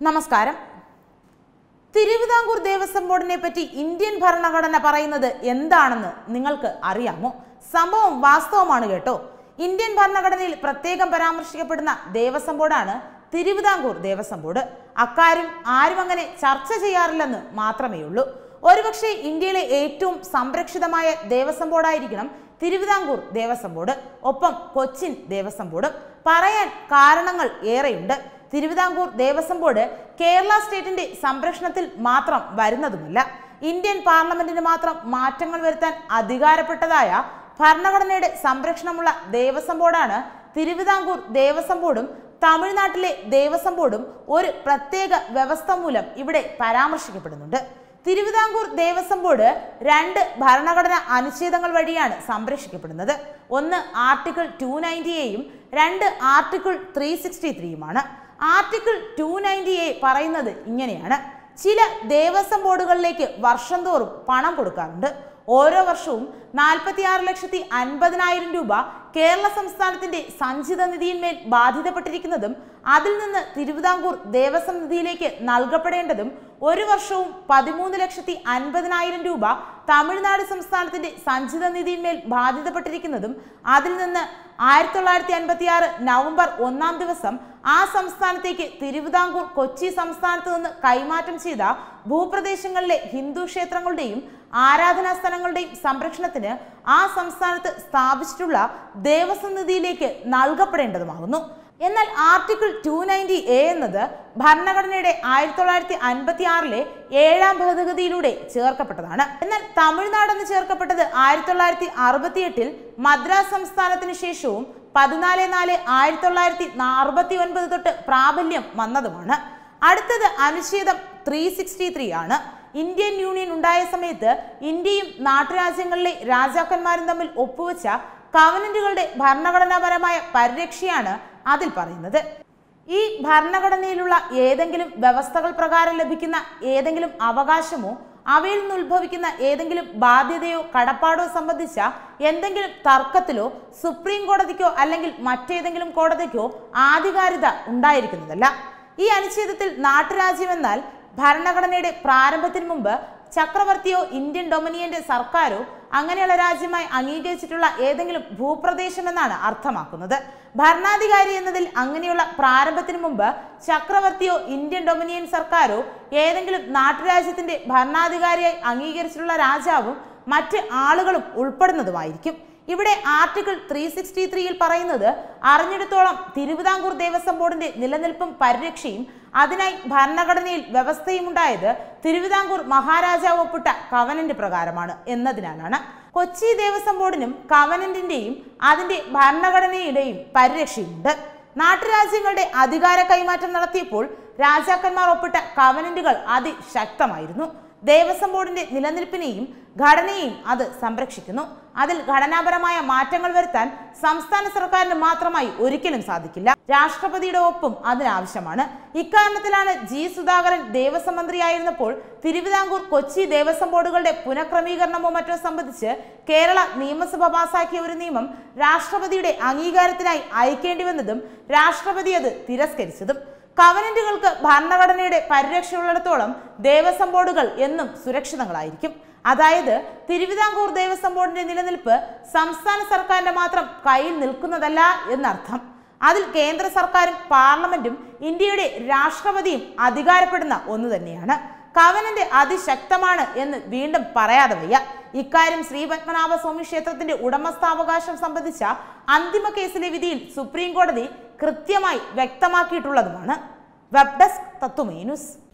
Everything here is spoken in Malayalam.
നമസ്കാരം തിരുവിതാംകൂർ ദേവസ്വം ബോർഡിനെ പറ്റി ഇന്ത്യൻ ഭരണഘടന പറയുന്നത് എന്താണെന്ന് നിങ്ങൾക്ക് അറിയാമോ സംഭവം വാസ്തവമാണ് കേട്ടോ ഇന്ത്യൻ ഭരണഘടനയിൽ പ്രത്യേകം പരാമർശിക്കപ്പെടുന്ന ദേവസ്വം ബോർഡാണ് തിരുവിതാംകൂർ ദേവസ്വം ബോർഡ് അക്കാര്യം ആരും അങ്ങനെ ചർച്ച ചെയ്യാറില്ലെന്ന് മാത്രമേ ഉള്ളൂ ഒരുപക്ഷെ ഇന്ത്യയിലെ ഏറ്റവും സംരക്ഷിതമായ ദേവസ്വം ബോർഡായിരിക്കണം തിരുവിതാംകൂർ ദേവസ്വം ബോർഡ് ഒപ്പം കൊച്ചിൻ ദേവസ്വം ബോർഡും പറയാൻ കാരണങ്ങൾ ഏറെയുണ്ട് തിരുവിതാംകൂർ ദേവസ്വം ബോർഡ് കേരള സ്റ്റേറ്റിന്റെ സംരക്ഷണത്തിൽ മാത്രം വരുന്നതുമല്ല ഇന്ത്യൻ പാർലമെന്റിന് മാത്രം മാറ്റങ്ങൾ വരുത്താൻ അധികാരപ്പെട്ടതായ ഭരണഘടനയുടെ സംരക്ഷണമുള്ള ദേവസ്വം ബോർഡാണ് തിരുവിതാംകൂർ ദേവസ്വം ബോർഡും തമിഴ്നാട്ടിലെ ദേവസ്വം ബോർഡും ഒരു പ്രത്യേക വ്യവസ്ഥ മൂലം ഇവിടെ പരാമർശിക്കപ്പെടുന്നുണ്ട് തിരുവിതാംകൂർ ദേവസ്വം ബോർഡ് രണ്ട് ഭരണഘടനാ അനുച്ഛേദങ്ങൾ വഴിയാണ് സംരക്ഷിക്കപ്പെടുന്നത് ഒന്ന് ആർട്ടിക്കിൾ ടു നയൻറ്റിയെയും രണ്ട് ആർട്ടിക്കിൾ ത്രീ സിക്സ്റ്റി ത്രീയുമാണ് ആർട്ടിക്കിൾ ടു നയൻറ്റി എ പറയുന്നത് ഇങ്ങനെയാണ് ചില ദേവസ്വം ബോർഡുകളിലേക്ക് വർഷം തോറും പണം കൊടുക്കാറുണ്ട് ഓരോ വർഷവും നാൽപ്പത്തിയാറ് ലക്ഷത്തി അൻപതിനായിരം രൂപ കേരള സംസ്ഥാനത്തിന്റെ സഞ്ചിത നിധിയിന്മേൽ ബാധിതപ്പെട്ടിരിക്കുന്നതും അതിൽ നിന്ന് തിരുവിതാംകൂർ ദേവസ്വം നിധിയിലേക്ക് നൽകപ്പെടേണ്ടതും ഒരു വർഷവും പതിമൂന്ന് ലക്ഷത്തി അൻപതിനായിരം രൂപ തമിഴ്നാട് സംസ്ഥാനത്തിന്റെ സഞ്ചിത നിധിയിന്മേൽ ബാധിതപ്പെട്ടിരിക്കുന്നതും അതിൽ നിന്ന് ആയിരത്തി തൊള്ളായിരത്തി അൻപത്തി ആറ് നവംബർ ഒന്നാം ദിവസം ആ സംസ്ഥാനത്തേക്ക് തിരുവിതാംകൂർ കൊച്ചി സംസ്ഥാനത്ത് നിന്ന് കൈമാറ്റം ചെയ്ത ഭൂപ്രദേശങ്ങളിലെ ഹിന്ദു ക്ഷേത്രങ്ങളുടെയും ആരാധനാ സ്ഥലങ്ങളുടെയും സംരക്ഷണത്തിന് ആ സംസ്ഥാനത്ത് സ്ഥാപിച്ചിട്ടുള്ള ദേവസ്വം നിധിയിലേക്ക് നൽകപ്പെടേണ്ടതുമാകുന്നു എന്നാൽ ആർട്ടിക്കിൾ ടു നയൻറ്റി എ എന്നത് ഭരണഘടനയുടെ ആയിരത്തി തൊള്ളായിരത്തി അൻപത്തി ആറിലെ ഏഴാം ഭേദഗതിയിലൂടെ ചേർക്കപ്പെട്ടതാണ് എന്നാൽ തമിഴ്നാട് എന്ന് ചേർക്കപ്പെട്ടത് ആയിരത്തി തൊള്ളായിരത്തി അറുപത്തി എട്ടിൽ മദ്രാസ് സംസ്ഥാനത്തിന് ശേഷവും പതിനാല് നാല് ആയിരത്തി തൊള്ളായിരത്തി അറുപത്തി ഒൻപത് തൊട്ട് പ്രാബല്യം വന്നതുമാണ് അടുത്തത് അനുച്ഛേദം ത്രീ സിക്സ്റ്റി ത്രീ ആണ് ഇന്ത്യൻ യൂണിയൻ ഉണ്ടായ സമയത്ത് ഇന്ത്യയും നാട്ടുരാജ്യങ്ങളിലെ രാജാക്കന്മാരും തമ്മിൽ ഒപ്പുവെച്ച കവനന്റുകളുടെ ഭരണഘടനാപരമായ പരിരക്ഷയാണ് അതിൽ പറയുന്നത് ഈ ഭരണഘടനയിലുള്ള ഏതെങ്കിലും വ്യവസ്ഥകൾ പ്രകാരം ലഭിക്കുന്ന ഏതെങ്കിലും അവകാശമോ അവയിൽ നിന്ന് ഉത്ഭവിക്കുന്ന ഏതെങ്കിലും ബാധ്യതയോ കടപ്പാടോ സംബന്ധിച്ച എന്തെങ്കിലും തർക്കത്തിലോ സുപ്രീം കോടതിക്കോ അല്ലെങ്കിൽ മറ്റേതെങ്കിലും കോടതിക്കോ ആധികാരികത ഉണ്ടായിരിക്കുന്നതല്ല ഈ അനുച്ഛേദത്തിൽ നാട്ടുരാജ്യമെന്നാൽ ഭരണഘടനയുടെ പ്രാരംഭത്തിന് മുമ്പ് ചക്രവർത്തിയോ ഇന്ത്യൻ ഡൊമിനിയന്റെ സർക്കാരോ അങ്ങനെയുള്ള രാജ്യമായി അംഗീകരിച്ചിട്ടുള്ള ഏതെങ്കിലും ഭൂപ്രദേശം എന്നാണ് അർത്ഥമാക്കുന്നത് ഭരണാധികാരി എന്നതിൽ അങ്ങനെയുള്ള പ്രാരംഭത്തിന് മുമ്പ് ചക്രവർത്തിയോ ഇന്ത്യൻ ഡൊമിനിയൻ സർക്കാരോ ഏതെങ്കിലും നാട്ടുരാജ്യത്തിന്റെ ഭരണാധികാരിയായി അംഗീകരിച്ചിട്ടുള്ള രാജാവും മറ്റ് ആളുകളും ഉൾപ്പെടുന്നതുമായിരിക്കും ഇവിടെ ആർട്ടിക്കിൾ ത്രീ സിക്സ്റ്റി ത്രീയിൽ പറയുന്നത് അറിഞ്ഞിടത്തോളം തിരുവിതാംകൂർ ദേവസ്വം ബോർഡിന്റെ നിലനിൽപ്പും പരിരക്ഷയും അതിനായി ഭരണഘടനയിൽ വ്യവസ്ഥയും ഉണ്ടായത് തിരുവിതാംകൂർ മഹാരാജാവ് ഒപ്പിട്ട കവനന്റ് പ്രകാരമാണ് എന്നതിനാലാണ് കൊച്ചി ദേവസ്വം ബോർഡിനും കവനന്റിന്റെയും അതിന്റെ ഭരണഘടനയുടെയും പരിരക്ഷയുണ്ട് നാട്ടുരാജ്യങ്ങളുടെ അധികാര കൈമാറ്റം നടത്തിയപ്പോൾ രാജാക്കന്മാർ ഒപ്പിട്ട കവനന്റുകൾ അതിശക്തമായിരുന്നു ദേവസ്വം ബോർഡിന്റെ നിലനിൽപ്പിനെയും ഘടനയെയും അത് സംരക്ഷിക്കുന്നു അതിൽ ഘടനാപരമായ മാറ്റങ്ങൾ വരുത്താൻ സംസ്ഥാന സർക്കാരിന് മാത്രമായി ഒരിക്കലും സാധിക്കില്ല രാഷ്ട്രപതിയുടെ ഒപ്പും അതിനാവശ്യമാണ് ഇക്കാരണത്തിലാണ് ജി സുധാകരൻ ദേവസ്വം മന്ത്രിയായിരുന്നപ്പോൾ തിരുവിതാംകൂർ കൊച്ചി ദേവസ്വം ബോർഡുകളുടെ പുനഃക്രമീകരണമോ മറ്റോ സംബന്ധിച്ച് കേരള നിയമസഭ പാസാക്കിയ ഒരു നിയമം രാഷ്ട്രപതിയുടെ അംഗീകാരത്തിനായി അയക്കേണ്ടി വന്നതും രാഷ്ട്രപതി അത് തിരസ്കരിച്ചതും കവനന്റുകൾക്ക് ഭരണഘടനയുടെ പരിരക്ഷയുള്ളിടത്തോളം ദേവസ്വം ബോർഡുകൾ എന്നും സുരക്ഷിതങ്ങളായിരിക്കും അതായത് തിരുവിതാംകൂർ ദേവസ്വം ബോർഡിന്റെ നിലനിൽപ്പ് സംസ്ഥാന സർക്കാരിന്റെ മാത്രം കയ്യിൽ നിൽക്കുന്നതല്ല എന്നർത്ഥം അതിൽ കേന്ദ്ര സർക്കാരും പാർലമെന്റും ഇന്ത്യയുടെ രാഷ്ട്രപതിയും അധികാരപ്പെടുന്ന ഒന്ന് തന്നെയാണ് കവനന്റ് അതിശക്തമാണ് എന്ന് വീണ്ടും പറയാതെ വയ്യ ഇക്കാര്യം ശ്രീ പത്മനാഭ സ്വാമി ക്ഷേത്രത്തിന്റെ ഉടമസ്ഥാവകാശം സംബന്ധിച്ച അന്തിമ കേസിലെ വിധിയിൽ സുപ്രീം കോടതി കൃത്യമായി വ്യക്തമാക്കിയിട്ടുള്ളതുമാണ് വെബ് ഡെസ്ക് തത്വമേ ന്യൂസ്